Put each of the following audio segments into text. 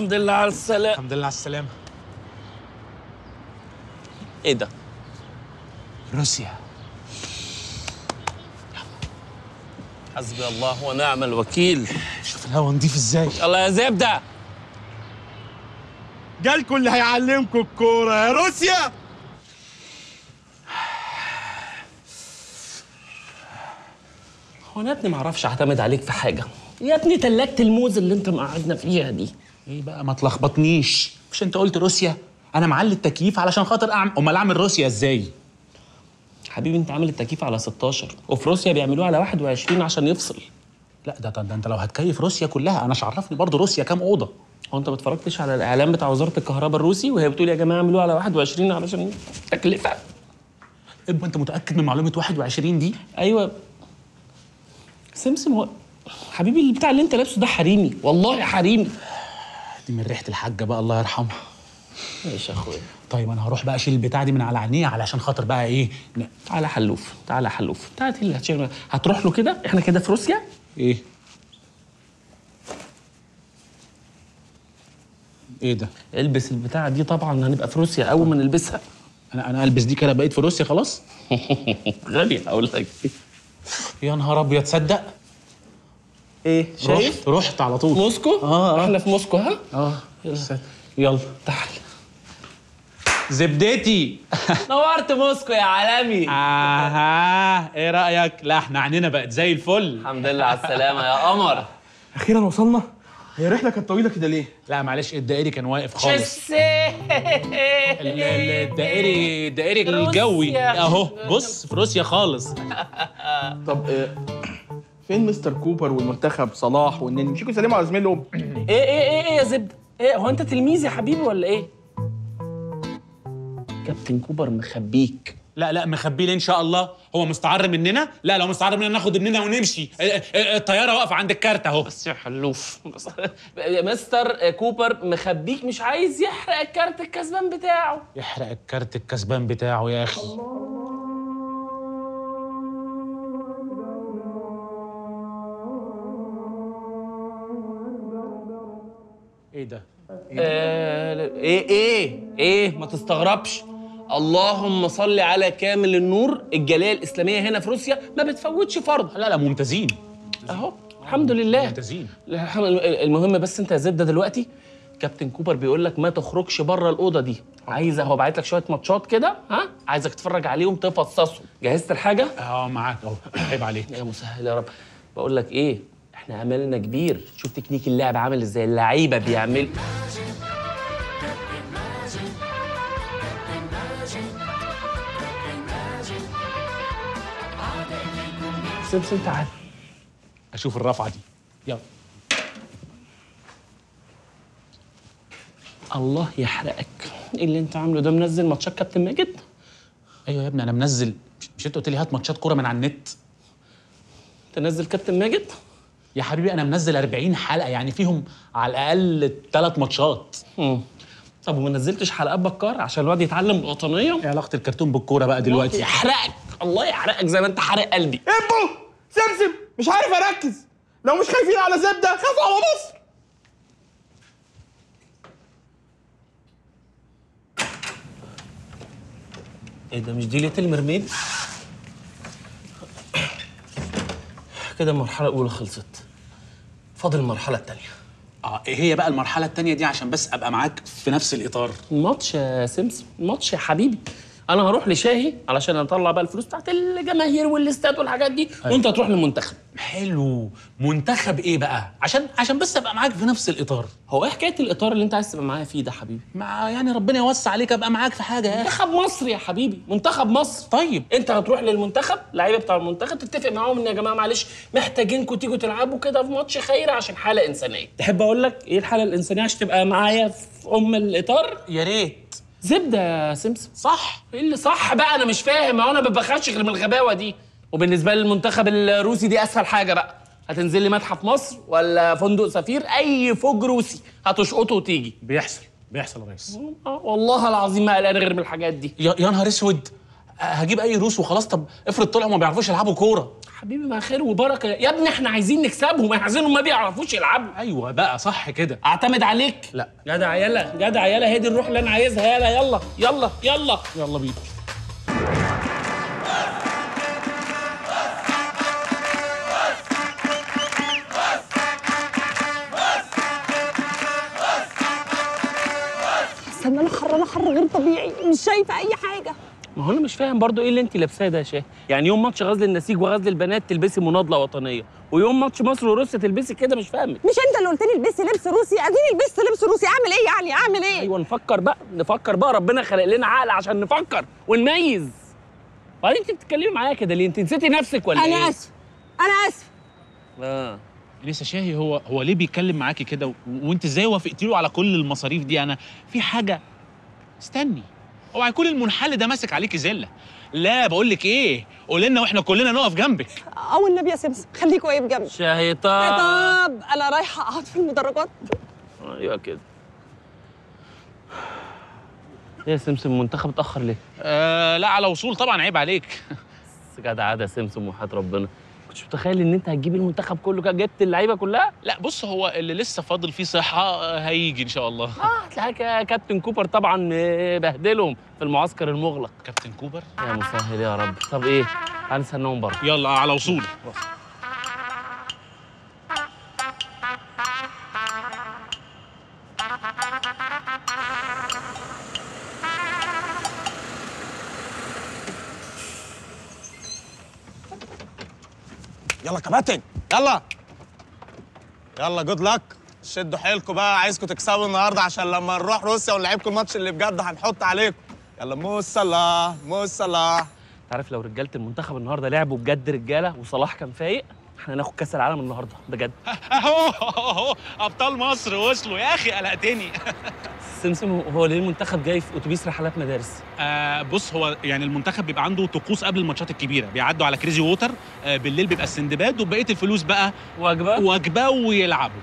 الحمد لله على السلامة الحمد لله على السلامة ايه ده؟ روسيا حسبي الله ونعم الوكيل شوف الهوا نضيف ازاي يلا يا زبدة جالكم اللي هيعلمكم الكورة يا روسيا هو انا يا ابني ما اعرفش اعتمد عليك في حاجة يا ابني تلاجة الموز اللي انت مقعدنا فيها دي ايه بقى ما تلخبطنيش مش انت قلت روسيا انا معلي التكييف علشان خاطر اعمل امال اعمل روسيا ازاي حبيبي انت عامل التكييف على 16 وفي روسيا بيعملوه على 21 عشان يفصل لا ده, ده, ده انت لو هتكيف روسيا كلها انا مش عرفني برضه روسيا كام اوضه هو انت ما اتفرجتش على الاعلان بتاع وزارة الكهرباء الروسي وهي بتقول يا جماعة اعملوه على 21 علشان تكلفة ابقى انت متاكد من معلومه 21 دي ايوه سمسم هو حبيبي البتاع اللي انت لابسه ده حريمي والله حريمي دي من ريحه الحاجه بقى الله يرحمها ماشي يا اخويا طيب انا هروح بقى اشيل البتاع دي من على عينيه علشان خاطر بقى ايه ن... تعالى حلوف تعالى حلوف تعالى اللي هتشيل هتروح له كده احنا كده في روسيا ايه ايه ده البس البتاعه دي طبعا هنبقى في روسيا اول ما نلبسها انا انا البس دي كده بقيت في روسيا خلاص غالية اقول لك يا نهار ابيض تصدق ايه شايف رحت رحت على طول موسكو آه، آه. احنا في موسكو ها اه يلا. يلا تعال زبدتي نورت موسكو يا عالمي اها ايه رايك لا احنا عينينا بقت زي الفل الحمد لله على السلامه يا قمر اخيرا وصلنا هي الرحلة كانت طويلة كده ليه؟ لا معلش الدائري كان واقف خالص شسي ال- ال- الدائري الدائري الجوي روسيا. اهو بص في روسيا خالص طب آه، فين مستر كوبر والمنتخب صلاح والنني مش يجوا يسلموا على زميلهم ايه ايه ايه ايه يا زبده ايه هو انت تلميذ يا حبيبي ولا ايه كابتن كوبر مخبيك لا لا مخبيه ليه ان شاء الله هو مستعر مننا لا لو مستعر مننا ناخد ابننا ونمشي اه، اه، الطياره واقفه عند الكارت اهو بس يا حلوف بس- مستر كوبر مخبيك مش عايز يحرق الكارت الكسبان بتاعه يحرق الكارت الكسبان بتاعه يا اخي ايه ده آه ايه ايه ايه ما تستغربش اللهم صل على كامل النور الجاليه الاسلاميه هنا في روسيا ما بتفوتش فرض لا لا ممتازين اهو الحمد لله ممتازين الحم- المهم بس انت يا زبده دلوقتي كابتن كوبر بيقول لك ما تخرجش بره الاوضه دي عايز هو باعت لك شويه ماتشات كده ها عايزك تتفرج عليهم تفصصهم جهزت الحاجه اه معاك اهو عيب عليك يا مسهل يا رب بقول لك ايه احنا املنا كبير شوف تكنيك اللعب عامل ازاي اللعيبه بيعمل سمسم تعال اشوف الرفعه دي يلا الله يحرقك ايه اللي انت عامله ده منزل ماتشات كابتن ماجد ايوه يا ابني انا منزل مش- مش انت قلت لي هات ماتشات كوره من على النت تنزل كابتن ماجد يا حبيبي انا منزل 40 حلقه يعني فيهم على الاقل ثلاث ماتشات مم. طب وما نزلتش حلقات بكار عشان الواد يتعلم الوطنيه ايه علاقه الكرتون بالكوره بقى دلوقتي يحرقك الله يحرقك زي ما انت حرق قلبي ابو سمسم مش عارف اركز لو مش خايفين على زبدة خافوا على مصر ايه ده مش دي ليتل ميرميد كده المرحله الاولى خلصت فاضل المرحله الثانيه اه ايه هي بقى المرحله الثانيه دي عشان بس ابقى معاك في نفس الاطار الماتش يا سمسم الماتش يا حبيبي انا هروح لشاهي علشان اطلع بقى الفلوس بتاعت الجماهير والاستاد والحاجات دي وانت هتروح للمنتخب حلو منتخب ايه بقى عشان عشان بس ابقى معاك في نفس الاطار هو ايه حكايه الاطار اللي انت عايز تبقى معايا فيه ده حبيبي مع يعني ربنا يوسع عليك ابقى معاك في حاجه يا اخي منتخب مصر يا حبيبي منتخب مصر طيب انت هتروح للمنتخب اللعيبه بتاع المنتخب تتفق معاهم ان يا جماعه معلش محتاجينكم تيجوا تلعبوا كده في ماتش خيري عشان حاله انسانيه تحب اقول لك ايه الحاله الانسانيه عشان تبقى معايا في ام الاطار يا ريت زبده يا سمسم صح ايه اللي صح بقى انا مش فاهم هو انا ما ببخلش غير من الغباوه دي وبالنسبه للمنتخب الروسي دي اسهل حاجه بقى هتنزل لي متحف مصر ولا فندق سفير اي فوج روسي هتشقطه وتيجي بيحصل بيحصل يا ريس آه، والله العظيم ما قلقان غير من الحاجات دي يا يا نهار اسود هجيب اي روس وخلاص طب افرض طلعوا ما بيعرفوش يلعبوا كوره حبيبي ما خير وبركه يا ابني احنا عايزين نكسبهم احنا عايزينهم ما بيعرفوش يلعبوا ايوه بقى صح كده اعتمد عليك لا. جدع يلا جدع يلا هي دي الروح اللي انا عايزها يلا يلا يلا يلا يلا بينا استنى انا حر انا حر غير طبيعي مش شايفه اي حاجه ما هو انا مش فاهم برضو ايه اللي انت لابساه ده يا شاه يعني يوم ماتش غزل النسيج وغزل البنات تلبسي مناضله وطنيه ويوم ماتش مصر وروسيا تلبسي كده مش فاهمك مش انت اللي قلت لي البسي لبس روسي اديني لبست لبس روسي اعمل ايه يعني اعمل ايه ايوه نفكر بقى نفكر بقى ربنا خلق لنا عقل عشان نفكر ونميز وبعدين انت بتتكلمي معايا كده ليه انت نسيتي نفسك ولا ايه انا اسف انا اسف اه لسه شاهي هو هو ليه بيتكلم معاكي كده و... وانت ازاي وافقتي له على كل المصاريف دي انا في حاجه استني هو هيكون المنحل ده ماسك عليكي زله لا بقول لك ايه قول لنا واحنا كلنا نقف جنبك او النبي يا سمسم خليك واقف جنبي شهيطان طب انا رايحه اقعد في المدرجات ايوه كده ايه يا سمسم المنتخب اتاخر ليه آه لا على وصول طبعا عيب عليك بس جدع عادة يا سمسم وحياة ربنا كنتش متخيل ان انت هتجيب المنتخب كله كده جبت اللعيبه كلها لا بص هو اللي لسه فاضل فيه صحه آه، هيجي ان شاء الله اه هتلاقيك يا كابتن كوبر طبعا بهدلهم في المعسكر المغلق كابتن كوبر يا مسهل يا رب طب ايه هنستناهم بره يلا على وصول يلا كباتن يلا يلا جود لك شدوا حيلكم بقى عايزكم تكسبوا النهارده عشان لما نروح روسيا ونلعبكم الماتش اللي بجد هنحط عليكم يلا مو صلاح مو صلاح تعرف لو رجاله المنتخب النهارده لعبوا بجد رجاله وصلاح كان فايق احنا هناخد كاس العالم النهارده بجد اهو اهو ابطال مصر وصلوا يا اخي قلقتني سمسم هو ليه المنتخب جاي في اتوبيس رحلات مدارس آه بص هو يعني المنتخب بيبقى عنده طقوس قبل الماتشات الكبيره بيعدوا على كريزي ووتر آه بالليل بيبقى السندباد وبقيه الفلوس بقى وجبه وجبه ويلعبوا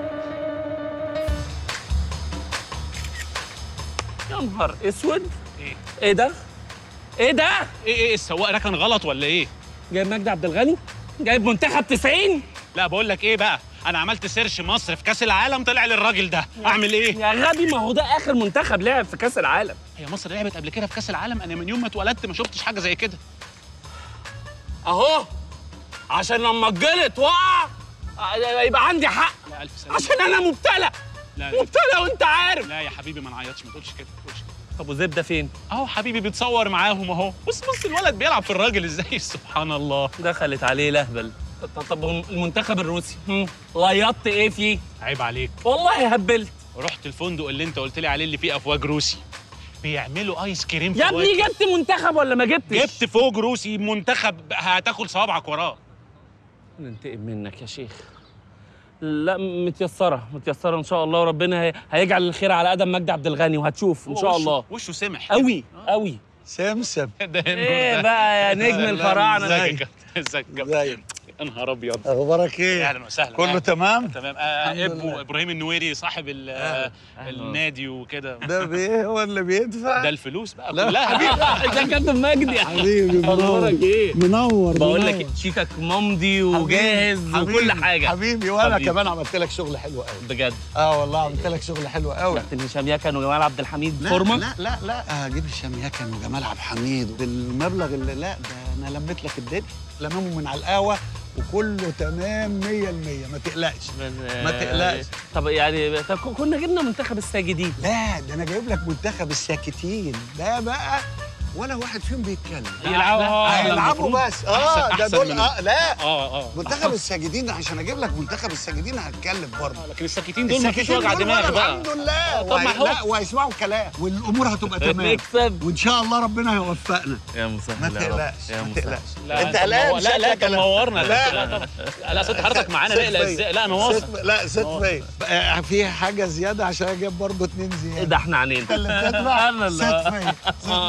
يا نهار اسود ايه ايه ده ايه ده ايه ايه السواق ركن غلط ولا ايه جايب مجدي عبد الغني جايب منتخب 90 لا بقول لك ايه بقى انا عملت سيرش مصر في كاس العالم طلع للراجل ده اعمل ايه يا غبي ما هو ده اخر منتخب لعب في كاس العالم هي مصر لعبت قبل كده في كاس العالم انا من يوم ما اتولدت ما شفتش حاجه زي كده اهو عشان لما اتجلط وقع آه، يبقى عندي حق لا الف سلامه عشان انا مبتلى لا مبتلى وانت عارف لا يا حبيبي ما نعيطش ما تقولش كده ما تقولش كده طب وزبده فين اهو حبيبي بيتصور معاهم اهو بص بص الولد بيلعب في الراجل ازاي سبحان الله دخلت عليه لهبل طب- طب المنتخب الروسي هم، ليطت ايه فيه عيب عليك والله هبلت رحت الفندق اللي انت قلت لي عليه اللي فيه افواج روسي بيعملوا ايس كريم يا ابني فواكه. جبت منتخب ولا ما جبتش جبت فوق روسي منتخب هتاكل صوابعك وراه ننتقم منك يا شيخ لا متيسرة متيسرة إن شاء الله وربنا هي- هيجعل الخير على قدم مجدي عبد الغني وهتشوف إن شاء وشه- الله وشه سمح أوي أوي سمسم ده إيه بقى يا نجم الفراعنة ده ازيك يا كابتن؟ ازيك يا كابتن؟ ازيك يا نهار ابيض اخبارك ايه اهلا وسهلا كله أهلاً. تمام تمام آه الحمد ابو لله. ابراهيم النويري صاحب ال- آه أهلاً. النادي وكده ده بايه هو اللي بيدفع ده الفلوس بقى لا. كلها حبيبي ده كابتن مجدي حبيبي أخبارك إيه؟ منور بقول لك شيكك ممضي وجاهز وكل حاجة حبيبي وانا حبيبي. كمان عملت لك شغل حلو قوي بجد اه والله عملت لك شغل حلو قوي كابتن هشام يكن وجمال عبد الحميد لا فورمة لا لا لا هجيب هشام يكن وجمال عبد الحميد بالمبلغ اللي لا ده انا لميت لك الدنيا لمامه من على القهوه وكله تمام 100% ما تقلقش ما تقلقش. طب يعني طب كنا جبنا منتخب الساجدين لا ده انا جايب لك منتخب الساكتين ده بقى ولا واحد فيهم بيتكلم يلعبوا هيلعبوا المفروض. بس اه أحسن- ده أحسن دول من- اه لا اه اه منتخب الساجدين عشان اجيب لك منتخب الساجدين هتكلم برضه لكن الساكتين دول مفيش الساكتين وجع دول دماغ بقى بقى الحمد لله طب ما وهي- هو- لا وهيسمعوا الكلام والامور هتبقى تمام نكسب وان شاء الله ربنا هيوفقنا يا مسهل ما يا رب. تقلقش يا ما مسهل. تقلقش لا انت طب قلقان لا لا شكلك انت منورنا لا. لا طبعا لا ست حضرتك معانا ست نقلق فيا. ازاي لا انا ست واثق لا ست فيا بقى في حاجه زياده عشان اجيب برضه اتنين إيه زياده ده احنا عنين انت اللي بتدفع أنا اللي- ست فيا ست فيا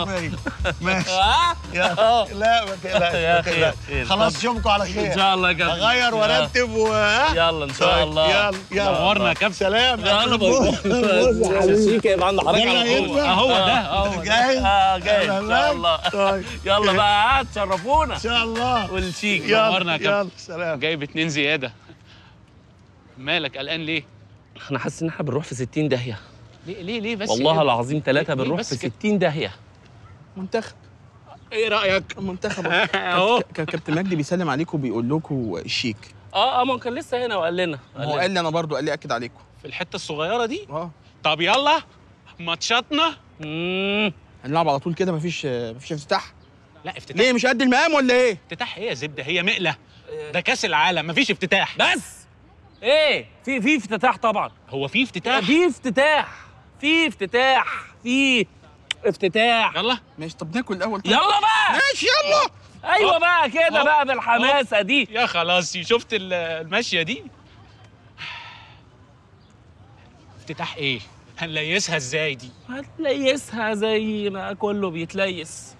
ماشي ها يلا لا ما تقلقش يا ما خير، تقلقش. خير. خلاص طب. اشوفكم على خير ان شاء الله يا كابتن اغير وارتب و ها؟ يلا ان شاء طيب، الله يلا يلا نورنا يا كابتن سلام يلا باي شيك يبقى عند حضرتك يلا على طول يلا. اهو ده اهو جاهز؟ اه جاي ان شاء الله طيب يلا بقى ها تشرفونا ان شاء الله والشيك يلا نورنا يا كابتن. يلا سلام جايب اتنين زياده مالك قلقان ليه انا حاسس ان احنا بنروح في 60 داهيه ليه ليه ليه بس والله كده؟ العظيم ثلاثه ليه- ليه بنروح بس في كده؟ 60 داهيه منتخب ايه رايك منتخب اهو كاب- كابتن مجدي بيسلم عليكم وبيقول لكم الشيك اه اه ما هو كان لسه هنا وقال لنا ما هو قال لي انا برضو قال لي اكد عليكم في الحته الصغيره دي اه طب يلا ماتشاتنا امم هنلعب على طول كده مفيش مفيش افتتاح لا افتتاح ليه مش قد المقام ولا ايه افتتاح ايه يا زبده هي مقله ده كاس العالم مفيش افتتاح بس ايه في في افتتاح طبعا هو في افتتاح في افتتاح في افتتاح في افتتاح يلا ماشي طب ناكل الاول طيب. يلا بقى ماشي يلا ايوه بقى كده أهو. بقى بالحماسه دي يا خلاص شفت ال- الماشيه دي افتتاح ايه هنليسها ازاي دي هتليسها زي ما كله بيتليس